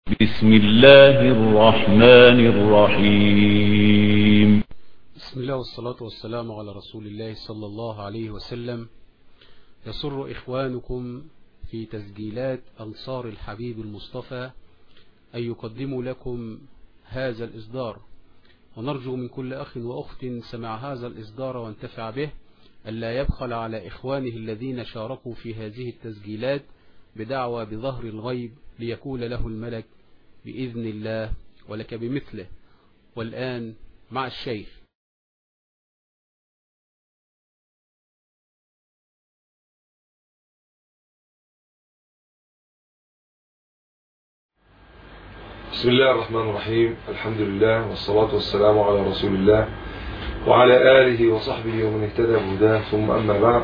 بسم الله الرحمن الرحيم بسم الله والصلاة والسلام على رسول الله صلى الله عليه وسلم يسر إخوانكم في تسجيلات أنصار الحبيب المصطفى أن يقدموا لكم هذا الإصدار ونرجو من كل أخ وأخت سمع هذا الإصدار وانتفع به ألا يبخل على إخوانه الذين شاركوا في هذه التسجيلات بدعوى بظهر الغيب ليكون له الملك بإذن الله ولك بمثله والآن مع الشيخ بسم الله الرحمن الرحيم الحمد لله والصلاة والسلام على رسول الله وعلى آله وصحبه ومن اهتدى بهداه ثم أما بعد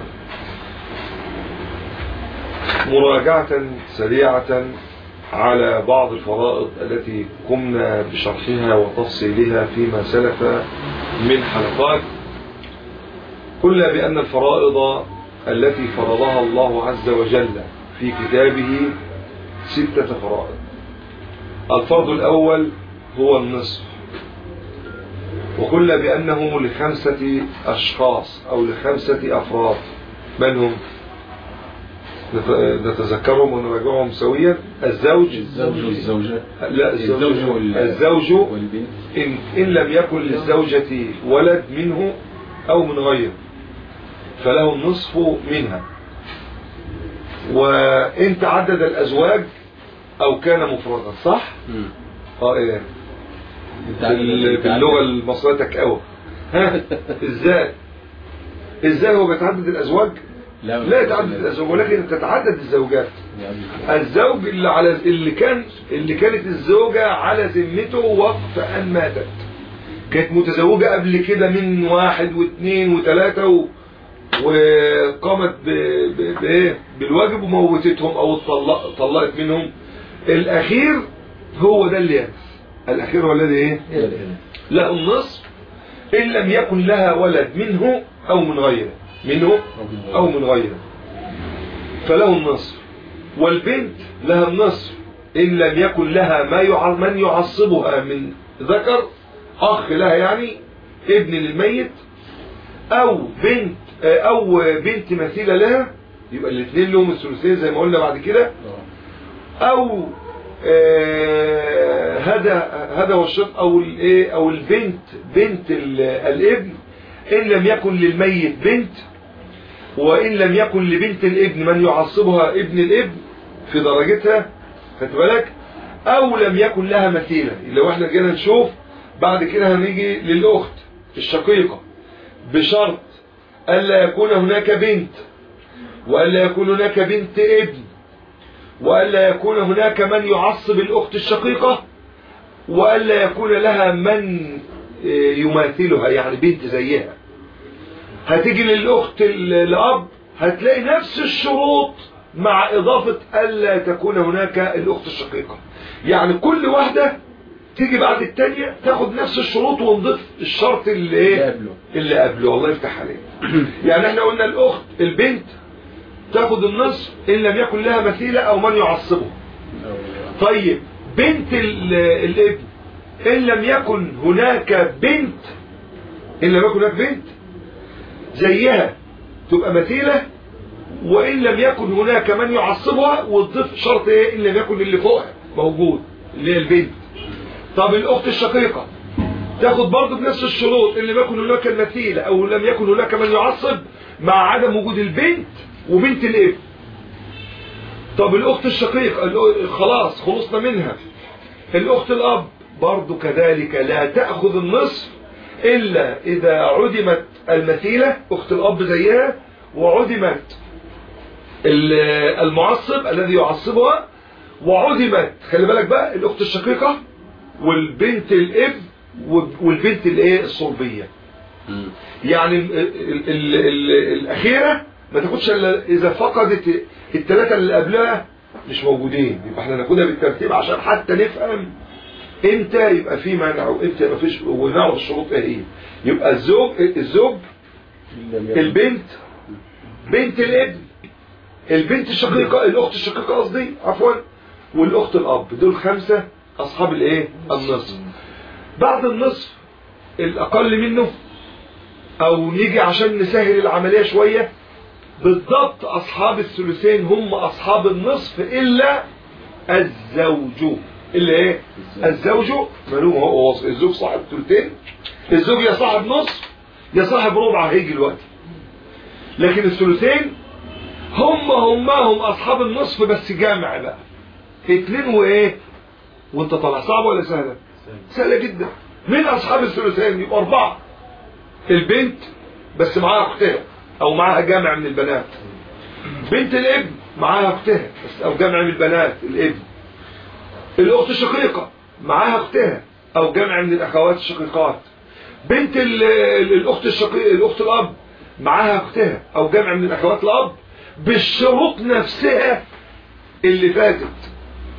مراجعة سريعة على بعض الفرائض التي قمنا بشرحها وتفصيلها فيما سلف من حلقات قلنا بأن الفرائض التي فرضها الله عز وجل في كتابه ستة فرائض الفرض الأول هو النصف وقلنا بأنه لخمسة أشخاص أو لخمسة أفراد من هم نتذكرهم ونراجعهم سويا الزوج الزوج والزوجة لا الزوج, الزوج وال- الزوج والبنت إن, إن لم يكن للزوجة ولد منه أو من غيره فله النصف منها وإن تعدد الأزواج أو كان مفردا صح؟ مم. اه ايه بال- باللغة المصرية تكأوة ها ازاي ازاي هو بيتعدد الازواج لا يتعدد الازواج ولكن تتعدد الزوجات الزوج اللي على اللي كان اللي كانت الزوجة على ذمته وقت ان ماتت كانت متزوجة قبل كده من واحد واثنين وثلاثة و... وقامت ب... ب... بإيه؟ بالواجب وموتتهم او اتطلق- طلقت منهم الاخير هو ده اللي يرث الاخير هو الذي ايه له النصف ان لم يكن لها ولد منه او من غيره منه او من غيره فله النصف والبنت لها النصف ان لم يكن لها ما يع... من يعصبها من ذكر اخ لها يعني ابن للميت او بنت او بنت مثيله لها يبقى الاثنين لهم الثلثين زي ما قلنا بعد كده او آه، هذا هذا هو الشرط او الايه او البنت بنت ال- الابن ان لم يكن للميت بنت وان لم يكن لبنت الابن من يعصبها ابن الابن في درجتها خدت بالك او لم يكن لها مثيله لو احنا جينا نشوف بعد كده هنيجي للاخت الشقيقه بشرط الا يكون هناك بنت والا يكون هناك بنت ابن وألا يكون هناك من يعصب الأخت الشقيقة وألا يكون لها من يماثلها يعني بنت زيها هتيجي للأخت ال- الأب هتلاقي نفس الشروط مع إضافة ألا تكون هناك الأخت الشقيقة يعني كل واحدة تيجي بعد التانية تاخد نفس الشروط ونضيف الشرط اللي اللي ايه قبله. اللي قبله الله يفتح عليك يعني احنا قلنا الأخت البنت تاخد النصف إن لم يكن لها مثيلة أو من يعصبه طيب بنت ال- الابن إن لم يكن هناك بنت إن لم يكن هناك بنت زيها تبقى مثيلة وإن لم يكن هناك من يعصبها وتضيف شرط إيه إن لم يكن اللي فوقها موجود اللي هي البنت طب الأخت الشقيقة تاخد برضه بنفس الشروط إن لم يكن هناك المثيلة أو لم يكن هناك من يعصب مع عدم وجود البنت وبنت الابن طب الأخت الشقيقة الأ- خلاص خلصنا منها الأخت الأب برضو كذلك لا تأخذ النصف إلا إذا عدمت المثيلة أخت الأب زيها وعدمت ال- المعصب الذي يعصبها وعدمت خلي بالك بقى الأخت الشقيقة والبنت الابن والبنت الايه الصلبيه مم. يعني ال ال ال ال الأخيرة ما تاخدش إلا إذا فقدت الثلاثة اللي قبلها مش موجودين يبقى احنا ناخدها بالترتيب عشان حتى نفهم امتى يبقى في منع وامتى ما فيش ونعرف الشروط ايه هي يبقى الزوج الزوج البنت بنت الابن البنت الشقيقة الأخت الشقيقة قصدي عفوا والاخت الاب دول خمسة اصحاب الايه النصف بعد النصف الاقل منه او نيجي عشان نسهل العملية شوية بالضبط اصحاب الثلثين هم اصحاب النصف الا الزوج الا ايه الزوج مالوم هو هو الزوج صاحب ثلثين الزوج يا صاحب نصف يا صاحب ربع هيجي دلوقتي لكن الثلثين هم هم هم اصحاب النصف بس جامع بقى اتنين وايه وانت طالع صعب ولا سهله سهله جدا مين اصحاب الثلثين يبقى اربعه البنت بس معاها اختها او معاها جامع من البنات بنت الابن معاها اختها بس او جامع من البنات الابن الاخت الشقيقه معاها اختها او جامع من الاخوات الشقيقات بنت ال- ال- الاخت الشقيق الاخت الاب معاها اختها او جامع من الاخوات الاب بالشروط نفسها اللي فاتت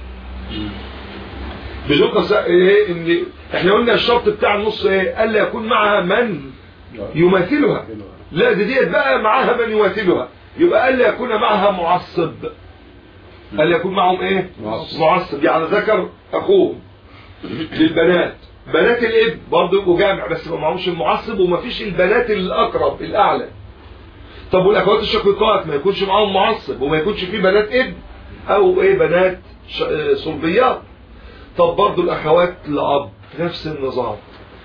بشروط نفسها ايه ان احنا قلنا الشرط بتاع النص ايه الا يكون معها من يماثلها لا دي ديت بقى معاها من يماثلها يبقى الا يكون معها معصب الا يكون معهم ايه معصب. معصب يعني ذكر اخوهم للبنات بنات الاب برضه يبقوا جامع بس ما معهمش المعصب وما فيش البنات الاقرب الاعلى طب والاخوات الشقيقات ما يكونش معاهم معصب وما يكونش فيه بنات ابن او ايه بنات ش- آه، صلبيات طب برضه الاخوات لاب نفس النظام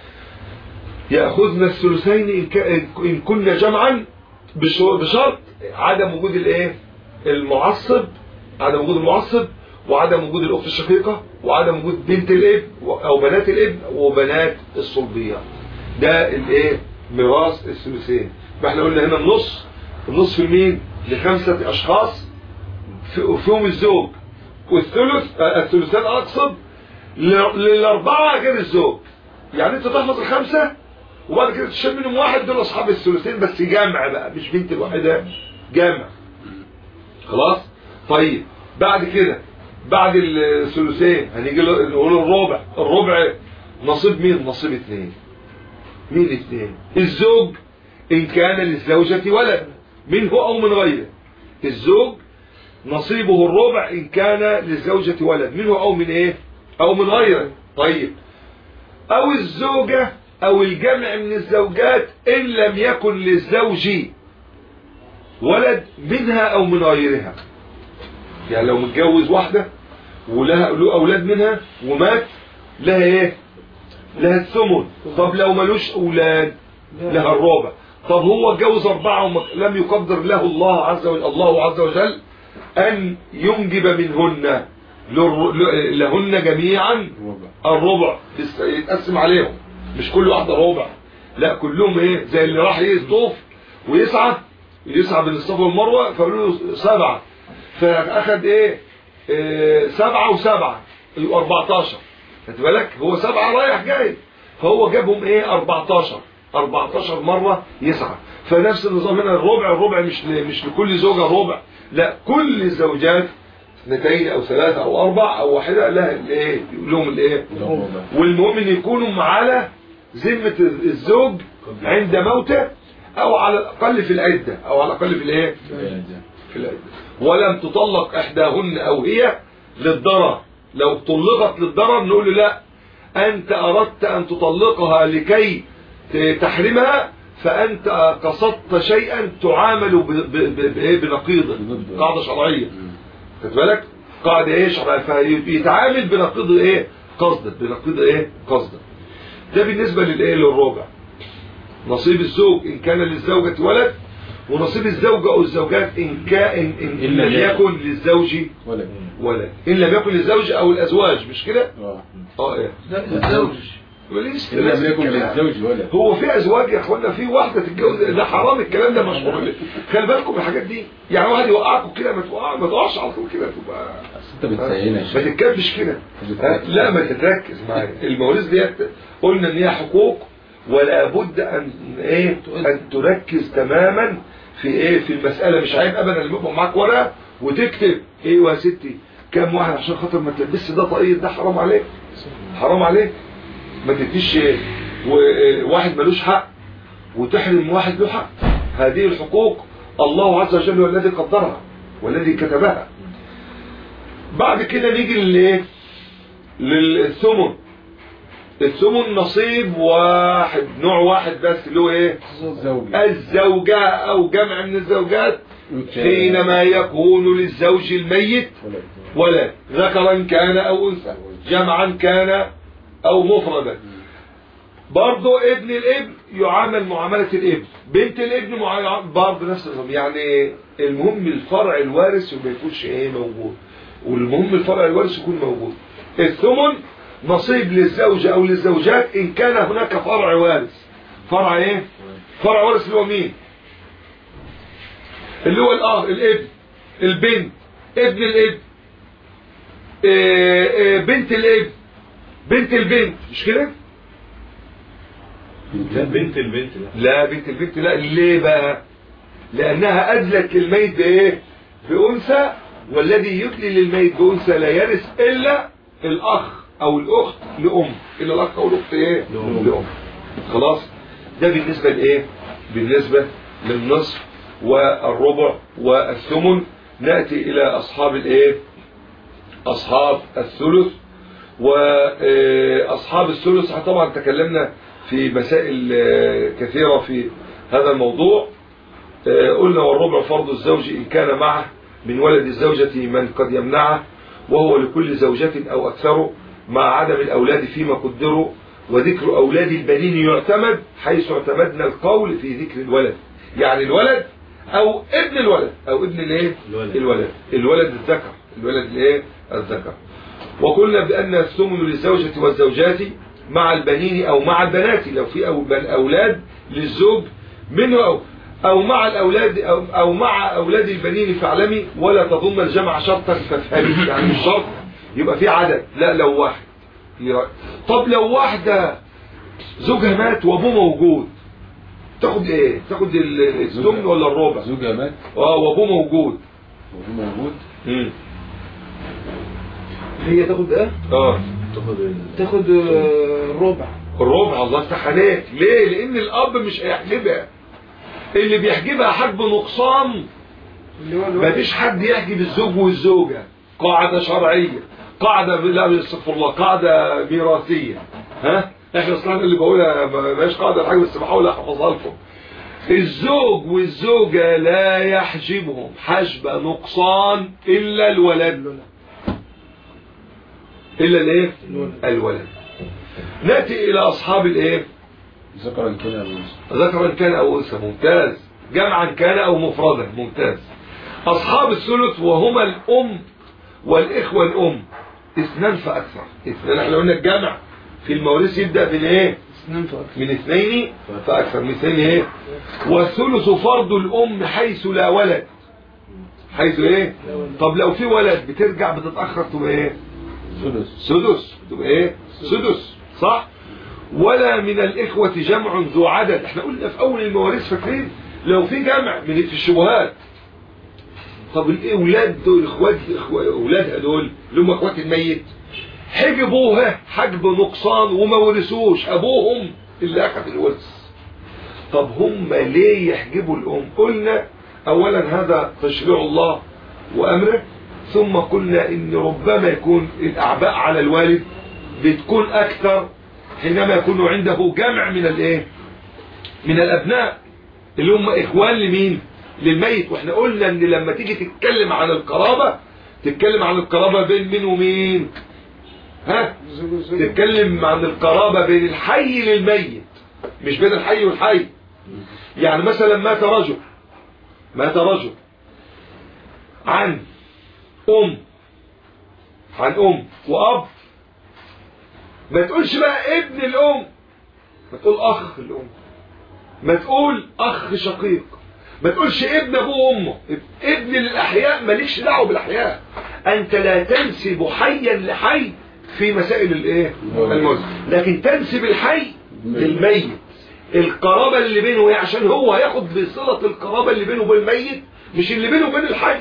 ياخذن الثلثين ان كا- ان كنا جمعا بشو- بشرط عدم وجود الايه المعصب عدم وجود المعصب وعدم وجود الاخت الشقيقه وعدم وجود بنت الابن و- او بنات الابن وبنات الصلبيات ده الايه ميراث الثلثين ما احنا قلنا هنا النص النص في مين لخمسه اشخاص في- فيهم الزوج والثلث آه، الثلثان اقصد ل- للاربعه غير الزوج يعني انت تحفظ الخمسه وبعد كده تشيل منهم واحد دول اصحاب الثلثين بس جامع بقى مش بنت الواحده جامع خلاص طيب بعد كده بعد الثلثين هنيجي له- نقول الربع الربع نصيب مين نصيب اثنين مين اثنين الزوج ان كان للزوجة ولد منه او من غيره الزوج نصيبه الربع ان كان للزوجة ولد منه او من ايه او من غيره طيب او الزوجة او الجمع من الزوجات ان لم يكن للزوج ولد منها او من غيرها يعني لو متجوز واحدة ولها له اولاد منها ومات لها ايه لها الثمن طب لو ملوش اولاد لها الربع طب هو اتجوز اربعة ولم يقدر له الله عز وجل الله عز وجل ان ينجب منهن للر- ل- لهن جميعا الربع يس- يتقسم عليهم مش كل واحدة ربع لا كلهم ايه زي اللي راح يطوف ويسعى يسعى بين الصفا والمروة فقالوا له سبعة فاخد ايه, إيه سبعة وسبعة يبقوا 14 خد بالك هو سبعة رايح جاي فهو جابهم ايه 14 14 مرة يسعى فنفس النظام هنا الربع الربع مش ل- مش لكل زوجة ربع لا كل الزوجات اثنتين او ثلاثة او اربع او واحدة لها الايه يقول لهم الايه والمؤمن يكونوا على ذمة الزوج عند موته او على الاقل في العدة او على الاقل في الايه في العدة ولم تطلق احداهن او هي للضرر لو طلقت للضرر نقول له لا انت اردت ان تطلقها لكي ت- تحرمها فانت قصدت شيئا تعامل ب- ب- ب- بإيه؟ بنقيضه بنقيضه. قاعده شرعيه خد بالك قاعده ايه شرعيه فيتعامل بنقيض ايه قصدا بنقيض ايه قصدا ده بالنسبه للايه للربع نصيب الزوج ان كان للزوجه ولد ونصيب الزوجه او الزوجات ان كان ان, إن إن لم لم يكن للزوج ولا ولد ان لم يكن للزوج او الازواج مش كده اه اه ايه الزوج وليس إن لم يكن الكلام. للزوج ولا هو في ازواج يا اخوانا في واحده تتجوز ده حرام الكلام ده مشهور خلي بالكم من الحاجات دي يعني واحد يوقعكم كده ما توقع ما تقعش على طول كده تبقى بس انت بتسينا يا ما شيخ تتكبش كده بتركز. ها؟ لا ما تتركز معايا المواريث ديت قلنا ان هي حقوق ولا بد ان ايه ان تركز تماما في ايه في المساله مش عيب ابدا اللي يبقى معاك ورقه وتكتب ايه يا ستي كام واحد عشان خاطر ما تلبسش ده طاقية ده حرام عليك حرام عليك ما تديش إيه؟ وواحد ملوش حق وتحرم واحد له حق هذه الحقوق الله عز وجل هو الذي قدرها والذي كتبها بعد كده نيجي للايه للثمن الثمن نصيب واحد نوع واحد بس اللي هو ايه زوجي الزوجة او جمع من الزوجات حينما يكون للزوج الميت ولد ذكرا كان او انثى جمعا كان او مفردا برضه ابن الابن يعامل معاملة الابن بنت الابن مع- برضه نفس النظام يعني المهم الفرع الوارث ما يكونش ايه موجود والمهم الفرع الوارث يكون موجود الثمن نصيب للزوجة او للزوجات ان كان هناك فرع وارث فرع ايه فرع وارث اللي هو مين اللي هو الاه الابن البنت ابن الابن إيه إيه بنت الابن بنت البنت مش كده لا بنت البنت لا لا بنت البنت لا ليه بقى لانها ادلت للميت بايه بانثى والذي يدلي للميت بانثى لا يرث الا الاخ او الاخت لام الا الاخ او الاخت ايه لأم. لام خلاص ده بالنسبه لايه بالنسبه للنصف والربع والثمن ناتي الى اصحاب الايه اصحاب الثلث واصحاب الثلث طبعا تكلمنا في مسائل آه، كثيرة في هذا الموضوع آه، قلنا والربع فرض الزوج إن كان معه من ولد الزوجة من قد يمنعه وهو لكل زوجة أو أكثر مع عدم الأولاد فيما قدروا وذكر أولاد البنين يعتمد حيث اعتمدنا القول في ذكر الولد يعني الولد أو ابن الولد أو ابن الايه الولد. الولد الولد الذكر الولد الايه الذكر وقلنا بأن الثمن للزوجة والزوجات مع البنين أو مع البنات لو في أو- بل- أولاد للزوج منه أو أو مع الأولاد أو, أو مع أولاد البنين فاعلمي ولا تظن الجمع شرطا فافهمي يعني مش شرط يبقى في عدد لا لو واحد في رأي. طب لو واحدة زوجها مات وأبوه موجود تاخد ايه تاخد ال- الثمن ولا الربع زوجها مات اه وابوه موجود وهو موجود مم. هي تاخد ايه اه تاخد ال- تاخد آه، ربع الربع الله يفتح عليك ليه لان الاب مش هيحجبها اللي بيحجبها حجب نقصان اللي هو الولد. مفيش حد يحجب الزوج والزوجة قاعدة شرعية قاعدة لا استغفر الله قاعدة ميراثية ها احنا اصلا اللي بقولها ما بقاش قاعدة الحاجة بس بحاول احفظها لكم الزوج والزوجة لا يحجبهم حجب نقصان الا الولد الا الايه الولد ناتي الى اصحاب الايه ذكرا كده أو أنثى. ذكرا كان او انثى ممتاز جمعا كان او مفردا ممتاز اصحاب الثلث وهما الام والاخوه الام اثنان فاكثر اثنان احنا قلنا الجمع في المواريث يبدا من ايه اثنين فقط من اثنين فاكثر من اثنين ايه والثلث فرض الام حيث لا ولد حيث ايه طب لو في ولد بترجع بتتاخر تبقى ايه ثلث سدس تبقى ايه سدس صح ولا من الإخوة جمع ذو عدد احنا قلنا في أول المواريث فاكرين لو في جمع من في الشبهات طب الأولاد دول إخوات إخوة أولادها دول اللي هم إخوات الميت حجبوها حجب نقصان وما ورثوش أبوهم اللي أخذ الورث طب هم ليه يحجبوا الأم قلنا أولا هذا تشريع الله وأمره ثم قلنا إن ربما يكون الأعباء على الوالد بتكون أكثر حينما يكون عنده جمع من الإيه من الأبناء اللي هم إخوان لمين للميت واحنا قلنا ان لما تيجي تتكلم عن القرابة تتكلم عن القرابة بين مين ومين ها زوج الزوج تتكلم عن القرابة بين الحي للميت مش بين الحي والحي يعني مثلا مات رجل مات رجل عن أم عن أم وأب ما تقولش بقى ابن الأم ما تقول أخ الأم ما تقول أخ شقيق ما تقولش ابن أبوه وأمه ابن للأحياء ماليش دعوه بالأحياء أنت لا تنسب حيا لحي في مسائل الايه الموت لكن تنسب الحي للميت القرابة اللي بينه ايه عشان هو هياخد بصلة القرابة اللي بينه وبين الميت مش اللي بينه وبين الحي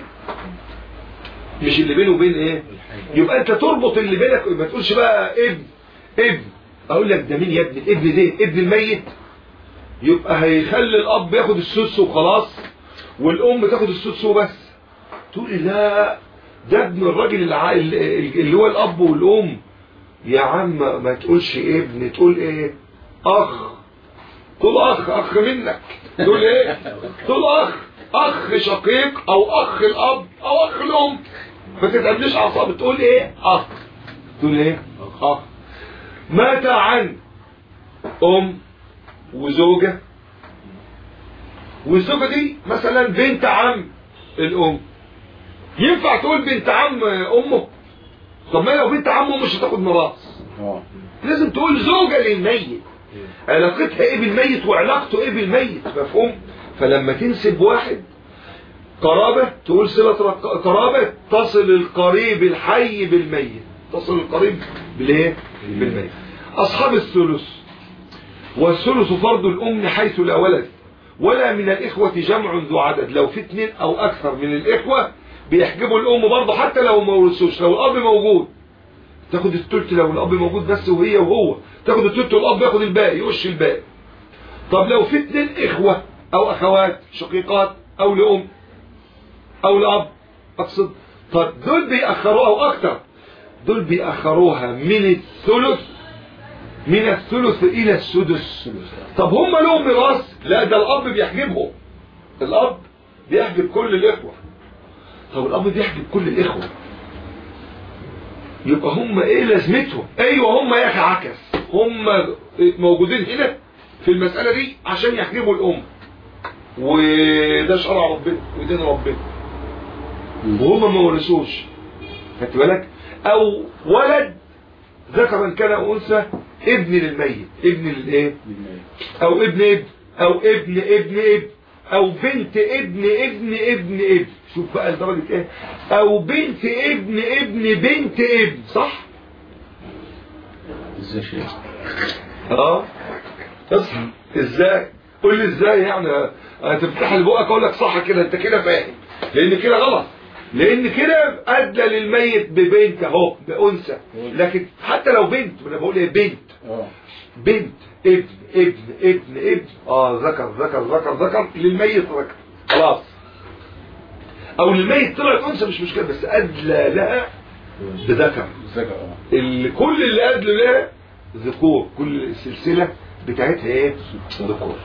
مش اللي بينه وبين ايه يبقى انت تربط اللي بينك ما تقولش بقى ابن ابن اقول لك ده مين يا ابن الابن ده ابن الميت يبقى هيخلي الاب ياخد السدس وخلاص والام تاخد السدس وبس تقول لي لا ده ابن الراجل الع- ال- ال- اللي هو الاب والام يا عم ما تقولش ابن تقول ايه اخ تقول اخ اخ منك تقول ايه تقول اخ اخ شقيق او اخ الاب او اخ الام ما تتعبليش اعصاب تقول ايه اخ تقول ايه اخ مات عن ام وزوجة والزوجة دي مثلا بنت عم الام ينفع تقول بنت عم امه طب ما لو بنت عمه مش هتاخد ميراث اه لازم تقول زوجة للميت علاقتها ايه بالميت وعلاقته ايه بالميت مفهوم فلما تنسب واحد قرابة تقول صلة رق- قرابة تصل القريب الحي بالميت تصل القريب بالايه بالميت اصحاب الثلث والثلث فرض الام حيث لا ولد ولا من الاخوة جمع ذو عدد لو في اثنين او اكثر من الاخوة بيحجبوا الام برضه حتى لو ما ورثوش لو الاب موجود تاخد التلت لو الاب موجود بس وهي وهو تاخد التلت والاب ياخد الباقي يقش الباقي طب لو في اتنين اخوة او اخوات شقيقات او لام او لاب اقصد طب دول بيأخروها او اكتر دول بيأخروها من الثلث من الثلث الى السدس طب هم لهم ميراث لا ده الاب بيحجبهم الاب بيحجب كل الاخوة طب الاب بيحجب كل الاخوة يبقى هم ايه لازمتهم ايوه هم يا اخي عكس هم موجودين هنا في المسألة دي عشان يحجبوا الام وده شرع ربنا ودين ربنا وهم ما ورثوش خدت بالك او ولد ذكرا كان او انثى ابن للميت ابن للايه او ابن ابن او ابن ابن ابن او بنت ابن ابن ابن ابن شوف بقى لدرجة ايه او بنت ابن ابن بنت ابن صح ازاي شيخ اه اصحى ازاي قول لي ازاي يعني هتفتح لي بقك اقول لك صح كده انت كده فاهم لان كده غلط لان كده ادى للميت ببنت اهو بانثى لكن حتى لو بنت انا بقول ايه بنت اه بنت ابن ابن ابن ابن اه ذكر ذكر ذكر ذكر للميت ذكر خلاص او للميت طلعت انثى مش مشكله بس ادلى لها بذكر ذكر اه اللي كل اللي ادلوا لها ذكور كل السلسله بتاعتها ايه ذكور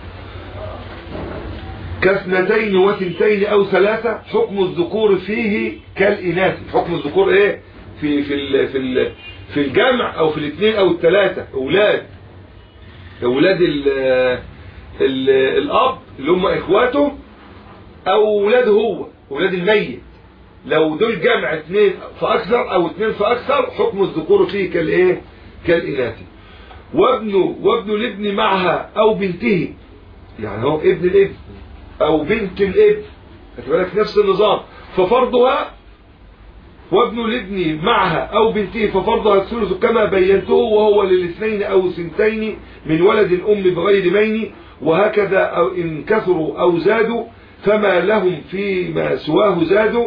كاثنتين وثنتين او ثلاثه حكم الذكور فيه كالاناث حكم الذكور ايه في في ال في ال في الجمع او في الاثنين او الثلاثه اولاد اولاد ال ال الاب اللي هم اخواته او اولاده هو اولاد الميت لو دول جمع اثنين فاكثر او اثنين فاكثر حكم الذكور فيه كالايه كالاناث وابنه وابن الابن معها او بنته يعني هو ابن الابن او بنت الابن خد بالك نفس النظام ففرضها وابن الابن معها او بنته ففرضها الثلث كما بينته وهو للاثنين او سنتين من ولد الام بغير مين وهكذا أو ان كثروا او زادوا فما لهم فيما سواه زادوا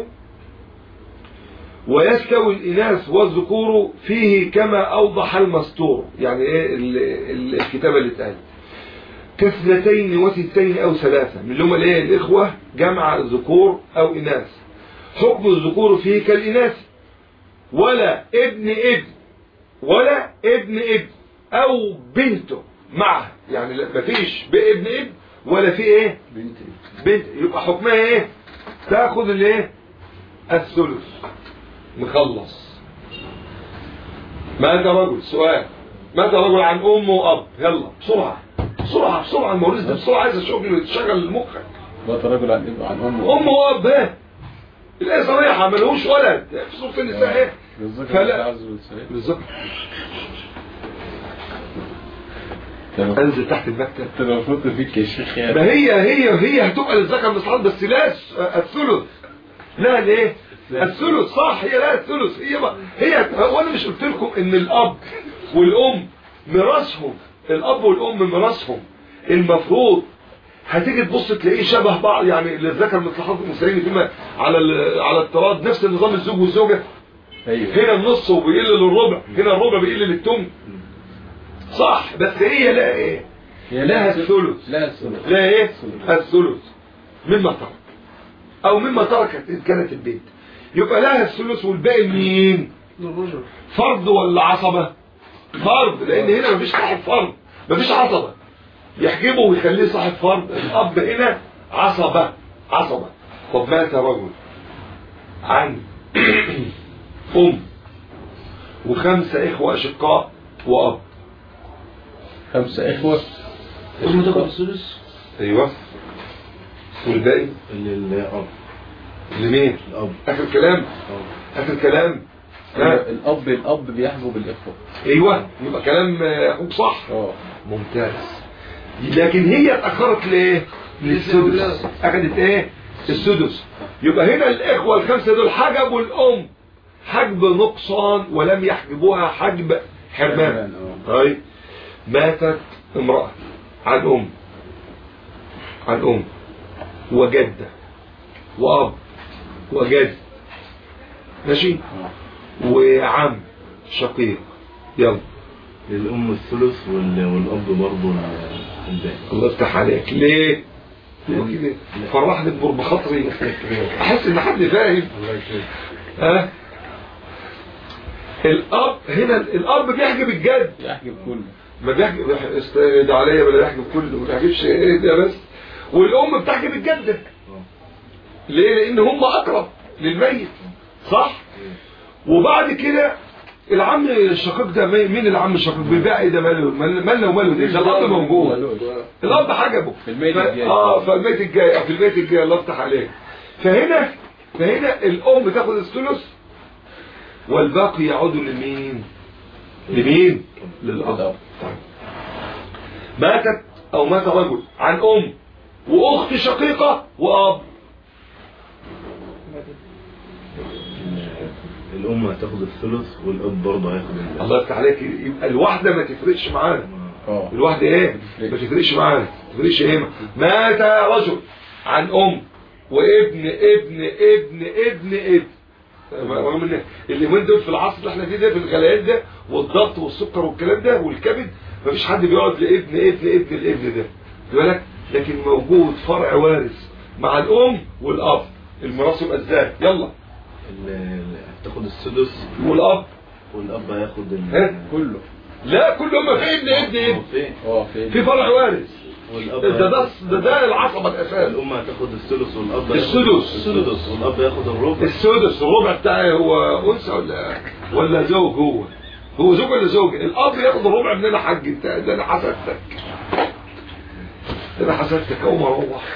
ويستوي الإناث والذكور فيه كما أوضح المستور يعني إيه ال- ال- الكتابة اللي اتقالت كاثنتين وثنتين أو ثلاثة من اللي هم الإيه الإخوة جمع ذكور أو إناث حكم الذكور فيه كالإناث ولا ابن ابن ولا ابن ابن أو بنته معه يعني لا- مفيش بابن ابن ولا في إيه بنت بنت يبقى حكمها إيه تاخد الإيه الثلث مخلص مات رجل سؤال مات رجل عن ام واب يلا بسرعه بسرعه بسرعه الموريث ده بسرعه عايز شغل تشغل مخك مات رجل عن ابن عن امه ام واب ها الايه صريحه ملهوش ولد في سوره النساء ايه بالذكر فلا- عز وجل بالظبط تمام. انزل تحت المكتب انت المفروض فيك يا شيخ ما يعني هي هي هي هتبقى للذكر مثل الحظ بس لا الس- الثلث لا ليه الثلث صح هي لا الثلث هي بقى هي وانا مش قلت لكم ان الاب والام ميراثهم الاب والام ميراثهم المفروض هتيجي تبص تلاقيه شبه بعض يعني للذكر مثل حظ المسلمين فيما على ال- على الطراد نفس النظام الزوج والزوجه ايوه هنا النص وبيقل للربع هنا الربع بيقل للتم صح بس هي لا ايه هي لها الثلث لا الثلث لا ايه الثلث مما ترك او مما تركت ان كانت البنت يبقى لها الثلث والباقي مين للرجل فرد ولا عصبة فرد لان هنا مفيش صاحب فرد مفيش عصبة يحجبه ويخليه صاحب فرد الاب هنا عصبة عصبة طب مات رجل عن ام وخمسة اخوة اشقاء واب خمسة إخوة ام تاخد الثلث ايوه والباقي للأب لمين الأب اخر كلام أه. اخر كلام ها الأب الأب بيحجب الإخوة ايوه يبقى كلام آه، اخوك صح اه ممتاز لكن هي اتأخرت لإيه للسدس أخذت إيه السدس يبقى هنا الإخوة الخمسة دول حجبوا الأم حجب نقصان ولم يحجبوها حجب حرمان حرمان، آه. طيب ماتت امرأة عن أم عن أم وجدة وأب وجد ماشي وعم شقيق يلا للأم الثلث وال- والأب برضه الباقي الله يفتح عليك ليه هو كده فرحني ببر بخاطري احس ان حد فاهم الله يكرمك ها الاب هنا الاب بيحجب الجد يحجب كله ما بيحجب استند عليا ولا بيحجب كله ما بيحجبش ايه ده بس والام بتحجب الجده ليه لان هم اقرب للميت صح وبعد كده العم الشقيق ده مي- مين العم الشقيق بيبيع ايه ده ماله ماله وماله ده ده الاب موجود الاب حجبه في الميت ف- الجاي. اه فالميت الجاي آه، في الميت الجاي الله يفتح عليك فهنا فهنا الام تاخد الثلث والباقي يعود لمين لمين للاب للأب. طيب. ماتت او مات رجل عن ام واخت شقيقه واب الأم هتاخد الثلث والأب برضه هياخد الباقي الله يفتح عليك يبقى الواحده ما تفرقش معانا اه الواحدة ايه ما تفرقش معانا ما تفرقش ايه مات رجل عن ام وابن ابن ابن ابن ابن رغم ان اليومين دول في العصر اللي احنا فيه ده في الغليان ده والضغط والسكر والكلام ده والكبد مفيش حد بيقعد لابن ابن ابن الابن ده خد بالك لكن موجود فرع وارث مع الام والاب الميراث يبقى ازاي يلا ال- ال- هتاخد السدس والاب والأب هياخد ال ها؟ كله لا كلهم في ابن ابن ابن فين؟ اه في في فرع وارث والأب ده ده هياخد- ده, ده العصبه الاساس الأم هتاخد الثلث والأب هياخد السدس. السدس والأب ياخد الربع السدس الربع بتاعي هو انثى ولا ولا زوج هو هو زوج ولا زوج الاب ياخد الربع من انا حاج بتاعي ده انا حسدتك ده انا حسدتك اول ما اروح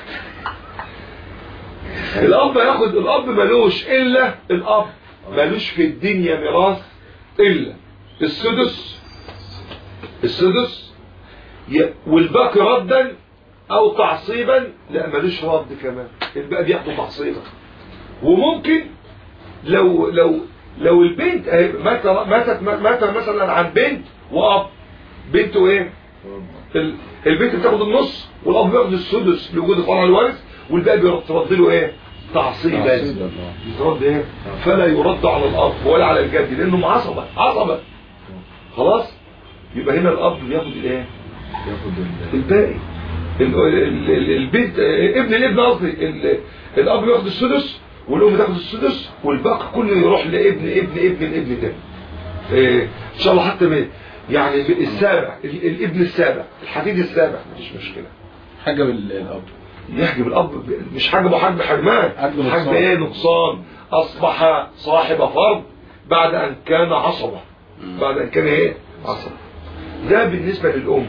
الاب ياخد الاب ملوش الا الاب ملوش في الدنيا ميراث الا السدس السدس ي- والباقي ردا او تعصيبا لا ملوش رد كمان الباقي بياخده تعصيبا وممكن لو لو لو البنت آه، مات ماتت مات مثلا عن بنت واب بنته ايه ال- البنت بتاخد النص والاب بياخد السدس لوجود فرع الوارث والباقي بيترد له ايه تعصيبا تعصيباً، آه. يترد ايه فلا يرد على الاب ولا على الجد لانهم عصبه عصبه خلاص يبقى هنا الاب بياخد الايه ياخد ال- الباقي ال- ال- ال- البنت ابن الابن قصدي ال- الاب بياخد السدس والام تاخد السدس والباقي كله يروح لابن ابن ابن الابن ده إيه، ان شاء الله حتى من يعني السابع ال- الابن السابع الحفيد السابع مفيش مشكله حجب ال- الأب يحجب الاب ب- مش حجبه حجب حرمان حجب نقصان. حجب ايه نقصان اصبح صاحب فرض بعد ان كان عصبه بعد ان كان ايه عصبه ده بالنسبه للام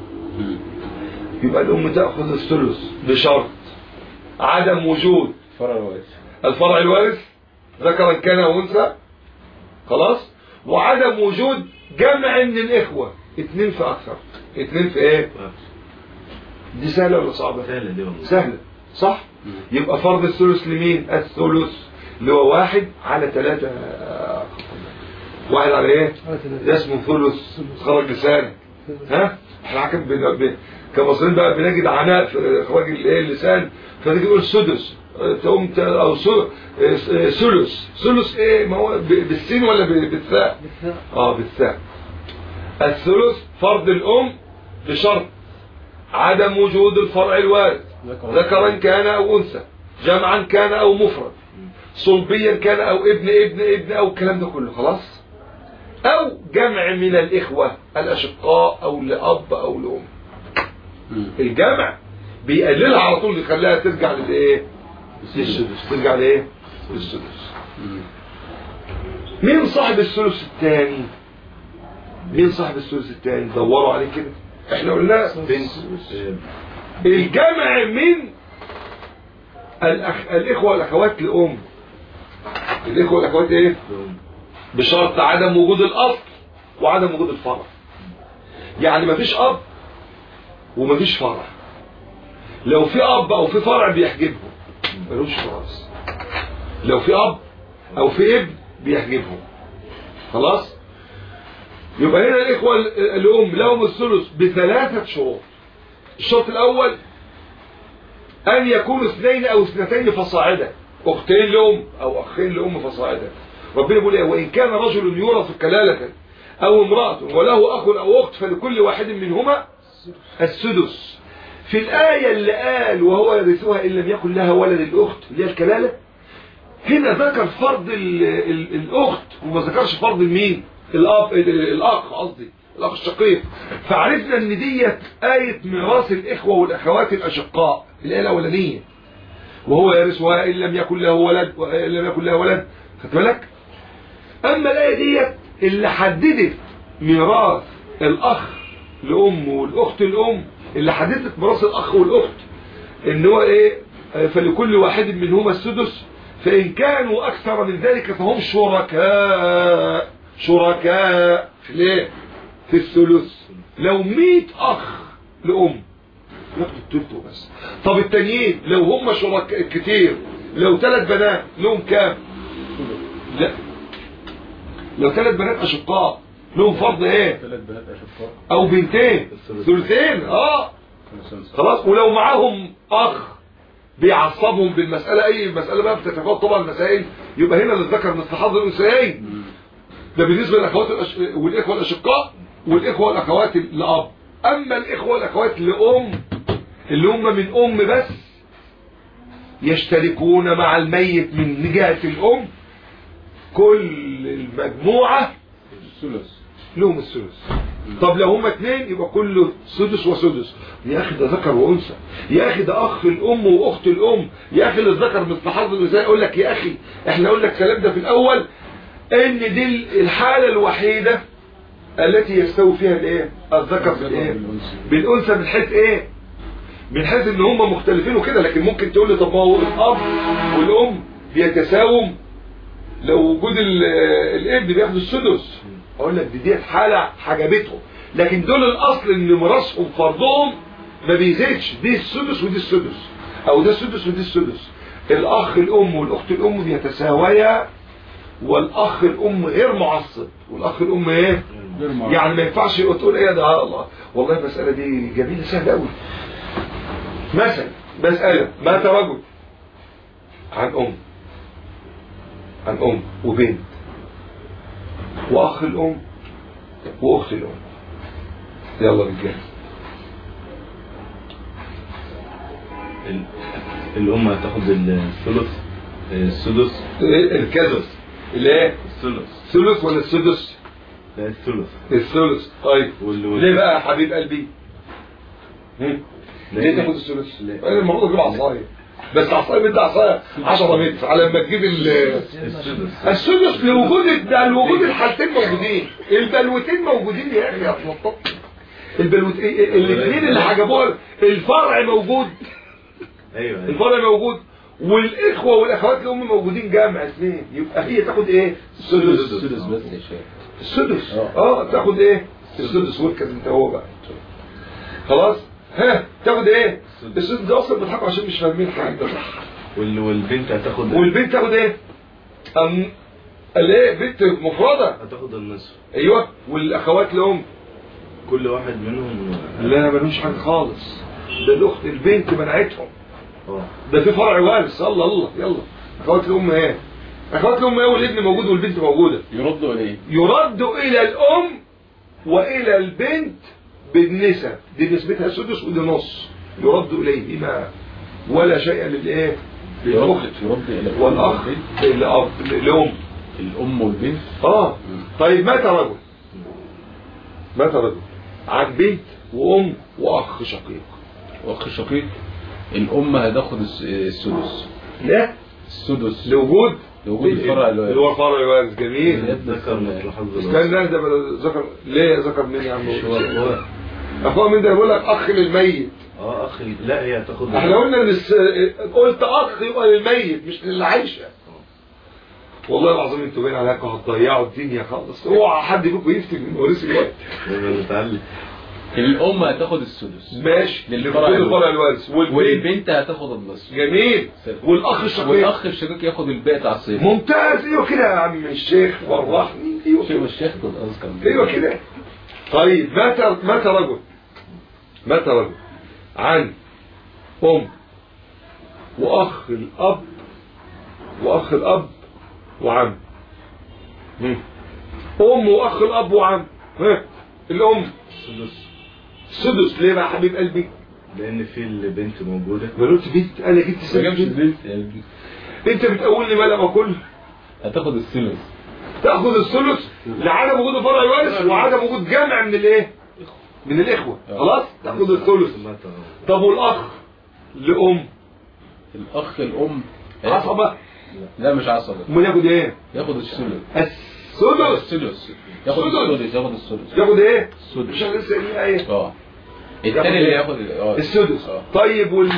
يبقى الام تاخذ الثلث بشرط عدم وجود فرع الوارث الفرع الوارث ذكرا كان او انثى خلاص وعدم وجود جمع من الاخوه اتنين في اكثر اتنين في ايه دي سهله ولا صعبه سهلة دي والله سهله صح يبقى فرض الثلث لمين الثلث اللي هو واحد على ثلاثة واحد على ايه ده اسمه ثلث خرج لسانك ها احنا حكم بن... ب... كمصريين بقى بنجد عناء في اخراج الايه اللسان فتيجي تقول سدس اه، تقوم ت... او س... اه، ثلث ثلث ايه ما هو ب... بالسين ولا ب... بالثاء اه بالثاء الثلث فرض الام بشرط عدم وجود الفرع الوارث ذكرا كان او انثى جمعا كان او مفرد صلبيا كان او ابن ابن ابن او الكلام ده كله خلاص او جمع من الاخوة الاشقاء او لاب او لام الجمع بيقللها على طول يخليها ترجع للايه للسدس ترجع لايه للسدس مين صاحب الثلث الثاني مين صاحب الثلث الثاني دوروا عليه كده احنا قلنا بنت الجمع من الأخ... الاخوه والاخوات لام الاخوه والاخوات ايه بشرط عدم وجود الاصل وعدم وجود الفرع يعني مفيش اب ومفيش فرع لو في اب او في فرع بيحجبهم ملوش خلاص لو في اب او في ابن بيحجبهم خلاص يبقى هنا الاخوه ال- الام لهم الثلث بثلاثه شروط الشرط الاول ان يكونوا اثنين او اثنتين فصاعدا اختين لام او اخين لام فصاعدا ربنا بيقول ايه وان كان رجل يورث كلاله او امراه وله اخ او اخت فلكل واحد منهما السدس في الآية اللي قال وهو يرثها إن لم يكن لها ولد الأخت اللي هي الكلالة هنا ذكر فرض ال ال الأخت وما ذكرش فرض المين الأب ال- ال- الأخ قصدي الأخ الشقيق فعرفنا إن ديت آية ميراث الإخوة والأخوات الأشقاء الآية الأولانية وهو يرثها إن لم يكن له ولد إن لم يكن لها ولد خدت بالك أما الآية ديت اللي حددت ميراث الأخ لأم والأخت الأم اللي حددت ميراث الأخ والأخت إن هو إيه آه، فلكل واحد منهما السدس فإن كانوا أكثر من ذلك فهم شركاء شركاء في ليه في الثلث لو مئة أخ لأم ياخدوا التلت بس طب التانيين لو هم شركاء كتير لو ثلاث بنات لهم كام لا لو ثلاث بنات أشقاء لهم فرض ايه ثلاث بنات اشقاء او بنتين ثلثين اه خلاص ولو معاهم اخ بيعصبهم بالمسألة اي مسألة بقى بتتفاوت طبعا المسائل يبقى هنا للذكر مثل حظ الانثيين ده بالنسبة للاخوات الأش... والاخوة الاشقاء والاخوة والاخوات الاب اما الاخوة والاخوات لام اللي هم من ام بس يشتركون مع الميت من جهة الام كل المجموعة الثلث لهم الثلث طب لو هما اتنين يبقى كله سدس وسدس يا اخي ده ذكر وانثى يا اخي ده اخ الام واخت الام يا اخي الذكر مثل حظ الانثى يقول لك يا اخي احنا قلنا الكلام ده في الاول ان دي الحاله الوحيده التي يستوي فيها الايه الذكر بالايه بالانثى من حيث ايه من حيث ان هم مختلفين وكده لكن ممكن تقول لي طب ما هو الاب والام بيتساوم لو وجود ال- الابن بياخد السدس اقول لك دي ديت حاله حجبتهم لكن دول الاصل ان ميراثهم فرضهم ما بيزيدش دي السدس ودي السدس او ده السدس ودي السدس الاخ الام والاخت الام بيتساويا والاخ الام غير معصب والاخ الام ايه غير معصب. يعني ما ينفعش تقول ايه ده الله والله المساله دي جميله سهله قوي مثلا مساله مات رجل عن ام عن ام وبنت واخ الام واخت الام يلا رجاله ال- الأم هتاخد الثلث السدس الكذس اللي ايه الثلث الثلث ولا السدس لا الثلث الثلث طيب وال- وال- ليه بقى يا حبيب قلبي هم؟ ليه تاخد الثلث ليه؟ انا المفروض اجيب عصايه بس عصايه بدي عصايه 10 متر على ما تجيب ال السدس السدس لوجود ده لوجود الحالتين موجودين البلوتين موجودين يا اخي يا تنطط البلوت الاثنين اللي حجبوها الفرع موجود ايوه ايوه الفرع موجود والاخوه والاخوات الام موجودين جامع اثنين يبقى هي تاخد ايه السدس السدس بس يا شيخ السدس اه تاخد ايه السدس وركز انت هو بقى خلاص ها تاخد ايه السدس ده اصلا بيضحكوا عشان مش فاهمين حاجه وال- والبنت هتاخد والبنت تاخد ايه أم... الايه بنت مفردة هتاخد النصف ايوه والاخوات لهم كل واحد منهم لا ملوش حاجه خالص ده الاخت البنت منعتهم اه ده في فرع وارث الله الله يلا اخوات الام ايه اخوات الام ايه والابن موجود والبنت موجوده يردوا اليه يرد الى الام والى البنت بالنسب دي نسبتها سدس ودي نص يرد اليه ما ولا شيء للايه الأخت يرد إلى الأم والأخ والبنت. الأب الأم الأم والبنت اه طيب مات رجل مات رجل عن بنت وأم وأخ شقيق وأخ شقيق الأم هتاخد الس- السدس لا السدس لوجود لوجود الفرع الوارث. اللي هو الفرع الوارث جميل الابن ذكر مثل حظ استنى ده ده ذكر ليه ذكر مين يا عم هو هو اخويا مين ده بيقول لك اخ للميت اه اخي لا هي تاخد احنا قلنا ان الس... قلت اخ يبقى للميت مش للي عايشه والله العظيم انتوا باين عليكم هتضيعوا الدنيا خالص اوعى حد فيكم يفتي من ورث الوقت لما نتعلم الأم هتاخد السدس ماشي للفرع للفرع الوارث. الوارث والبنت والبنت هتاخد النصف جميل والاخ الشقيق والأخ الشقيق ياخد الباقي تعصيب ممتاز ايوه كده يا عم الشيخ فرحني ايوه شوف كده الشيخ كنت أذكر ايوه كده طيب مات مات رجل مات رجل عن ام واخ الاب واخ الاب وعم مم. ام واخ الاب وعم ها الام السدس سدس ليه بقى يا حبيب قلبي لان في البنت موجوده ما قلت بنت انا جبت ما سنة جابش بنت البنت يعني انت بتقول لي ما لما كل هتاخد الثلث تاخذ الثلث لعدم وجود فرع الوارث وعدم وجود جمع من الايه من الاخوه خلاص تاخذ الثلث مات طب والاخ لام الأخ الأم عصبه لا مش عصبة امال ياخد ايه ياخد الثلث السدس الثلث ياخد السدس. السدس ياخد السدس ياخد ايه السدس. مش لسه قايلين ايه اه التاني اللي ياخد اه السدس اه طيب وال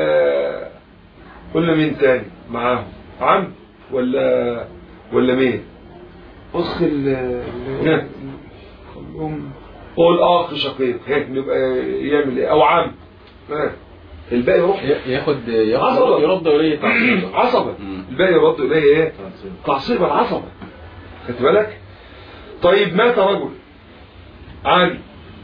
قلنا مين تاني معاهم عم ولا ولا مين اخ ال نعم. الام قول اخ شقيق هيك نبقى يعمل ايه او عم ها. الباقي يروح ي- ياخد عصبة. ياخد يرد إليه تعصيب عصبة مم. الباقي يرد اليه ايه تعصيب. تعصيب العصبة خدت بالك طيب مات رجل عن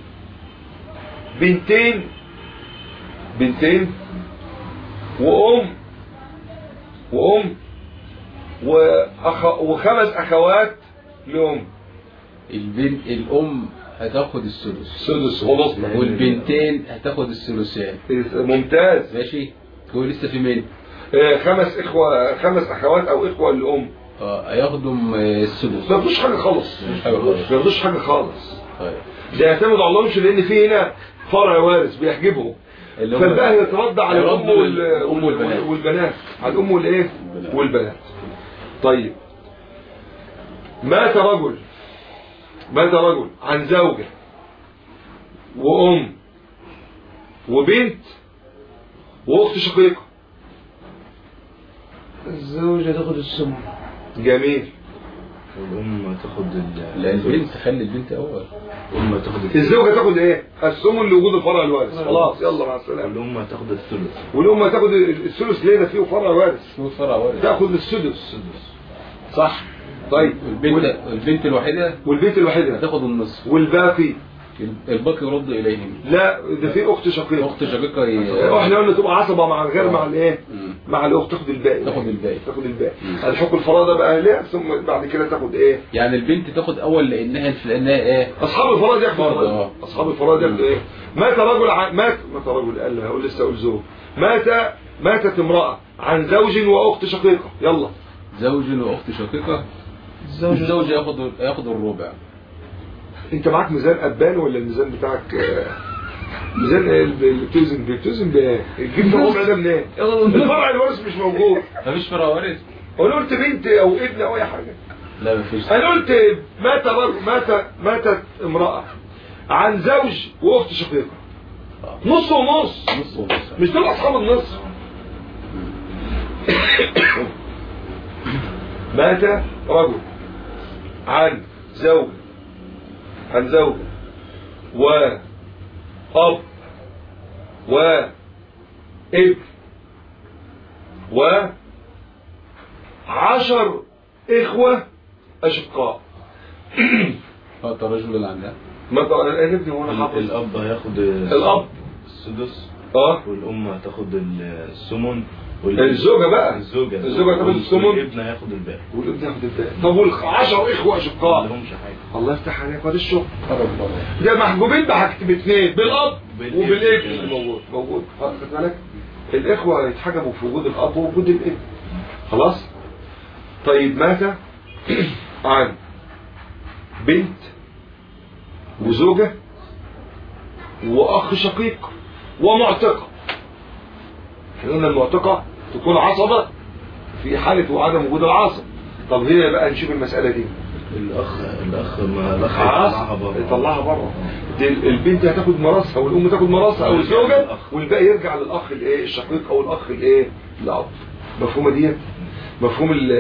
بنتين بنتين وام وام وأخ... وخمس اخوات لام البنت الأم هتاخد السدس سدس خلصنا والبنتين هتاخد الثلثان ممتاز ماشي هو لسه في مين آه، خمس اخوة خمس اخوات او اخوة للام اه هياخدوا م- السدس ما ياخدوش حاجة خالص مش حاجة خالص ما ياخدوش حاجة خالص طيب ده يعتمد على الله مش لان في هنا فرع وارث بيحجبه اللي هو فالباقي يترد على هيرد الام وال- الأم والبنات. والبنات على الام والايه والبنات. والبنات طيب مات رجل مات رجل عن زوجة وام وبنت واخت شقيقة الزوجة تاخد السمن جميل والام تاخد ال- لا البنت خلي البنت أول الام تاخد الثلث. الزوجة تاخد ايه السمن لوجود الفرع الوارث خلاص يلا مع السلامة والام تاخد الثلث والام تاخد الثلث ليه ده فيه فرع وارث شو فرع وارث تاخد السدس صح طيب البنت البنت الوحيدة والبيت الوحيدة هتاخد النصف والباقي الباقي يرد إليهم لا ده في اخت شقيقة أخت شقيقة ي- احنا قلنا تبقى عصبة مع غير مع الايه مم. مع الاخت تاخد الباقي تاخد الباقي تاخد الباقي مم. الحكم الفرادة بقى اهلها ثم بعد كده تاخد ايه يعني البنت تاخد أول لأنها لأنها إيه اصحاب الفراد ياخدوا فرد، فراد. اه. اصحاب الفراد ياخدوا ايه مات رجل ع... مات مات رجل قال هقول لسه اقول زوج مات ماتت امرأة عن زوج واخت شقيقة يلا زوج وأخت شقيقة الزوجة الزوج ياخد ياخد الربع انت معاك ميزان ابان ولا الميزان بتاعك آه، ميزان ايه اللي بتوزن بيه بتوزن بايه الجيب ده ربع ده منين الفرع الوارث مش موجود مفيش فرع وارث انا قلت بنت او ابن او اي حاجه لا مفيش انا قلت مات رجل مات ماتت امراه عن زوج واخت شقيقه نص ونص نص ونص مش دول اصحاب النص مات رجل عن زوج عن زوج وأب وابن وعشر إخوة أشقاء فات رجل عنها ما طبعا الآن ابني وانا حافظ الاب هياخد الأب السدس اه والام هتاخد السمن الزوجة بقى الزوجة الزوجة تاخد السمن والابن هياخد الباقي والابن ياخد الباقي طب والعشر إخوة ما أشقاء لهمش حاجه الله يفتح عليك وادي الشغل فرق بره ده محجوبين بحاجتين باثنين بالاب بالابن وبالابن كمان. اللي موجود موجود خدت بالك الإخوة هيتحجبوا في وجود الأب ووجود الابن خلاص طيب ماذا عن بنت وزوجة وأخ شقيق ومعتقة احنا قلنا المعتقة تكون عصبة في حالة وعدم وجود العصب طب هي بقى نشوف المسألة دي الاخ الاخ ما الاخ خلاص يطلعها بره يطلعها بره دي البنت هتاخد مراسها والام تاخد مراسها او الزوجه والباقي يرجع للاخ الايه الشقيق او الاخ الايه الاب مفهومه ديت مفهوم ال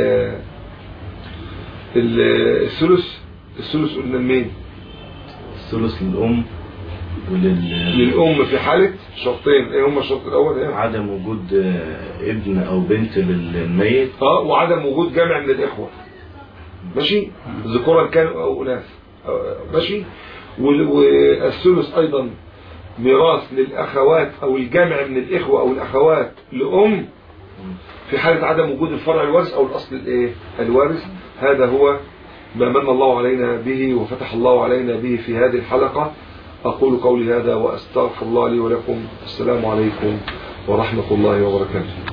ال- الثلث الثلث قلنا لمين الثلث للام ولل للام في حاله شرطين ايه هما الشرط الاول ايه عدم وجود آه، ابن او بنت للميت اه وعدم وجود جمع من الاخوه ماشي ذكورا كانوا او اناث آه، ماشي وال- والثلث ايضا ميراث للاخوات او الجمع من الاخوه او الاخوات لام في حاله عدم وجود الفرع الوارث او الاصل الايه الوارث هذا هو ما من الله علينا به وفتح الله علينا به في هذه الحلقه اقول قولي هذا واستغفر الله لي ولكم السلام عليكم ورحمه الله وبركاته